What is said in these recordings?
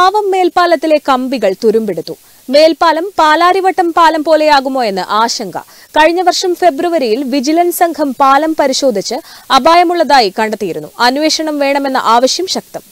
താവം മേൽപ്പാലത്തിലെ കമ്പികൾ തുരുമ്പെടുത്തു മേൽപ്പാലം പാലാരിവട്ടം പാലം പോലെയാകുമോ എന്ന് ആശങ്ക കഴിഞ്ഞ വർഷം ഫെബ്രുവരിയിൽ വിജിലൻസ് സംഘം പാലം പരിശോധിച്ച് അപായമുള്ളതായി കണ്ടെത്തിയിരുന്നു അന്വേഷണം വേണമെന്ന ആവശ്യം ശക്തം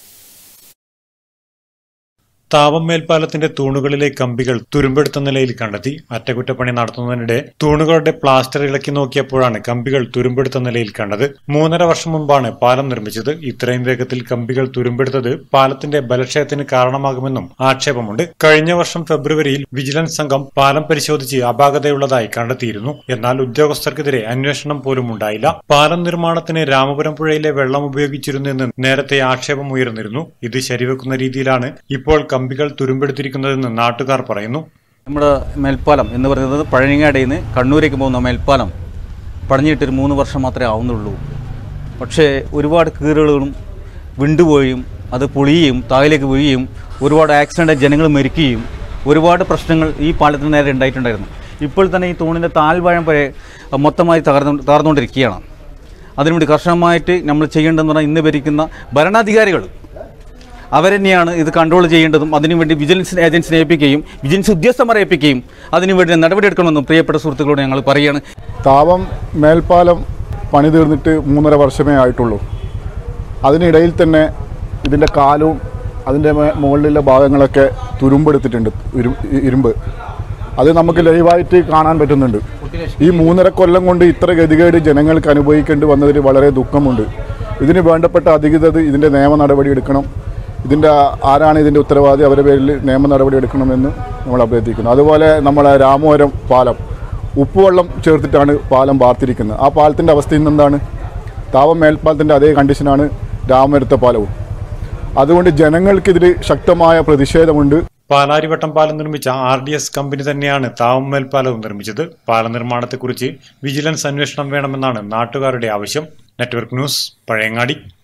താവം മേൽപ്പാലത്തിന്റെ തൂണുകളിലെ കമ്പികൾ തുരുമ്പെടുത്ത നിലയിൽ കണ്ടെത്തി അറ്റകുറ്റപ്പണി നടത്തുന്നതിനിടെ തൂണുകളുടെ പ്ലാസ്റ്റർ ഇളക്കി നോക്കിയപ്പോഴാണ് കമ്പികൾ തുരുമ്പെടുത്ത നിലയിൽ കണ്ടത് മൂന്നര വർഷം മുമ്പാണ് പാലം നിർമ്മിച്ചത് ഇത്രയും വേഗത്തിൽ കമ്പികൾ തുരുമ്പെടുത്തത് പാലത്തിന്റെ ബലക്ഷയത്തിന് കാരണമാകുമെന്നും ആക്ഷേപമുണ്ട് കഴിഞ്ഞ വർഷം ഫെബ്രുവരിയിൽ വിജിലൻസ് സംഘം പാലം പരിശോധിച്ച് അപാകതയുള്ളതായി കണ്ടെത്തിയിരുന്നു എന്നാൽ ഉദ്യോഗസ്ഥർക്കെതിരെ അന്വേഷണം പോലും ഉണ്ടായില്ല പാലം നിർമ്മാണത്തിന് രാമപുരം പുഴയിലെ വെള്ളം ഉപയോഗിച്ചിരുന്നെന്ന് നേരത്തെ ആക്ഷേപം ഉയർന്നിരുന്നു ഇത് ശരിവെക്കുന്ന രീതിയിലാണ് ഇപ്പോൾ കമ്പികൾ തുരുമ്പെടുത്തിരിക്കുന്നതെന്ന് നാട്ടുകാർ പറയുന്നു നമ്മുടെ മേൽപ്പാലം എന്ന് പറയുന്നത് പഴയങ്ങാടിയിൽ നിന്ന് കണ്ണൂരേക്ക് പോകുന്ന മേൽപ്പാലം പണിഞ്ഞിട്ടൊരു മൂന്ന് വർഷം മാത്രമേ ആവുന്നുള്ളൂ പക്ഷേ ഒരുപാട് കീറുകളും വിണ്ടുപോയും അത് പൊളിയുകയും താഴേക്ക് വീഴുകയും ഒരുപാട് ആക്സിഡൻ്റ് ജനങ്ങൾ മരിക്കുകയും ഒരുപാട് പ്രശ്നങ്ങൾ ഈ പാലത്തിന് നേരെ ഉണ്ടായിട്ടുണ്ടായിരുന്നു ഇപ്പോൾ തന്നെ ഈ തൂണിൻ്റെ താഴ്വാഴം വരെ മൊത്തമായി തകർന്നു തകർന്നുകൊണ്ടിരിക്കുകയാണ് അതിനുവേണ്ടി കർശനമായിട്ട് നമ്മൾ ചെയ്യേണ്ടതെന്ന് പറഞ്ഞാൽ ഇന്ന് ഭരിക്കുന്ന ഭരണാധികാരികൾ അവരെന്നെയാണ് ഇത് കൺട്രോൾ ചെയ്യേണ്ടതും അതിനുവേണ്ടി വിജിലൻസ് ഏജൻസിനെ ഏൽപ്പിക്കുകയും വിജിലൻസ് ഉദ്യോഗസ്ഥന്മാരെ ഏൽപ്പിക്കുകയും അതിനുവേണ്ടി നടപടിയെടുക്കണമെന്നും പ്രിയപ്പെട്ട സുഹൃത്തുക്കളോട് ഞങ്ങൾ പറയുകയാണ് താവം മേൽപ്പാലം പണി തീർന്നിട്ട് മൂന്നര വർഷമേ ആയിട്ടുള്ളൂ അതിനിടയിൽ തന്നെ ഇതിൻ്റെ കാലും അതിൻ്റെ മേ- മുകളിലുള്ള ഭാഗങ്ങളൊക്കെ തുരുമ്പെടുത്തിട്ടുണ്ട് ഇരു- ഇരുമ്പ് അത് നമുക്ക് ലൈവായിട്ട് കാണാൻ പറ്റുന്നുണ്ട് ഈ മൂന്നര കൊല്ലം കൊണ്ട് ഇത്ര ഗതികേട് ജനങ്ങൾക്ക് അനുഭവിക്കേണ്ടി വന്നതിൽ വളരെ ദുഃഖമുണ്ട് ഇതിന് വേണ്ടപ്പെട്ട അധികൃതർ ഇതിൻ്റെ നിയമ നടപടി എടുക്കണം ഇതിൻ്റെ ആരാണ് ഇതിൻ്റെ ഉത്തരവാദി അവരുടെ പേരിൽ നിയമ നടപടി എടുക്കണമെന്ന് നമ്മൾ അഭ്യർത്ഥിക്കുന്നു അതുപോലെ നമ്മളെ രാമവരം പാലം ഉപ്പുവെള്ളം ചേർത്തിട്ടാണ് പാലം വാർത്തിരിക്കുന്നത് ആ പാലത്തിൻ്റെ അവസ്ഥ ഇന്ന് എന്താണ് താവം മേൽപ്പാലത്തിൻ്റെ അതേ കണ്ടീഷനാണ് രാമവരത്തെ പാലവും അതുകൊണ്ട് ജനങ്ങൾക്കിതിൽ ശക്തമായ പ്രതിഷേധമുണ്ട് പാലാരിവട്ടം പാലം നിർമ്മിച്ച ആർ ഡി എസ് കമ്പനി തന്നെയാണ് താവം മേൽപ്പാലവും നിർമ്മിച്ചത് പാലം നിർമ്മാണത്തെക്കുറിച്ച് വിജിലൻസ് അന്വേഷണം വേണമെന്നാണ് നാട്ടുകാരുടെ ആവശ്യം നെറ്റ്വർക്ക് ന്യൂസ് പഴയങ്ങാടി